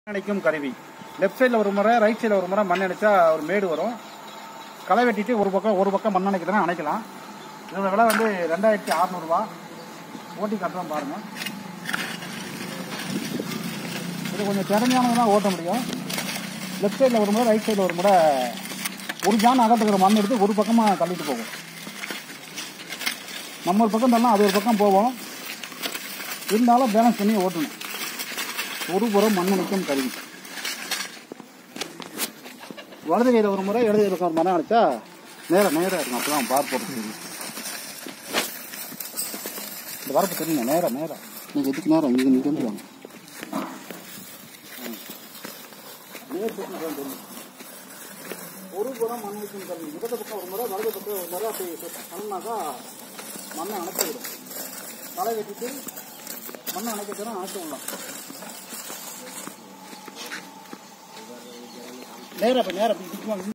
அணைக்கும் கருவி லெஃப்ட் சைடில் ஒரு முறை ரைட் சைடில் ஒரு முறை மண் அணைச்சா ஒரு மேடு வரும் களை வெட்டிட்டு ஒரு பக்கம் ஒரு பக்கம் மண் அணைக்கிறதுனா அணைக்கலாம் இதோட விலை வந்து ரெண்டாயிரத்தி அறநூறுவா ஓட்டி கட்டுறோம் பாருங்க இது கொஞ்சம் திறமையானது தான் ஓட்ட முடியும் லெஃப்ட் சைடில் ஒரு முறை ரைட் சைடில் ஒரு முறை ஒரு ஜான் அகத்துக்கிற மண் எடுத்து ஒரு பக்கமாக தள்ளிட்டு போகும் நம்ம ஒரு பக்கம் தள்ளலாம் அது ஒரு பக்கம் போவோம் இருந்தாலும் பேலன்ஸ் பண்ணி ஓட்டணும் ஒரு புறம் மண் அணைக்கும் கருவி வலது கையில் ஒரு முறை இடது கையில் ஒரு மரம் அணைச்சா நேரம் நேரம் இருக்கும் அப்பதான் பார் போடுறது தெரியும் இந்த வரப்பு தெரியுங்க நேரம் நேரம் நீங்க எதுக்கு நேரம் இங்க நீங்க வந்து வாங்க நேர் பக்கம் தான் தெரியும். ஒரு புறம் மண் அணைக்கும் கருவி இடது பக்கம் ஒரு முறை வலது பக்கம் ஒரு முறை அப்படி பண்ணாக்கா மண்ணை அணைக்க விடும் தலை வெட்டிட்டு மண்ணை அணைக்கிறதுனா அணைக்க விடலாம் நேரம் அப்ப நேரம் அப்படி இதுக்கு வாங்க.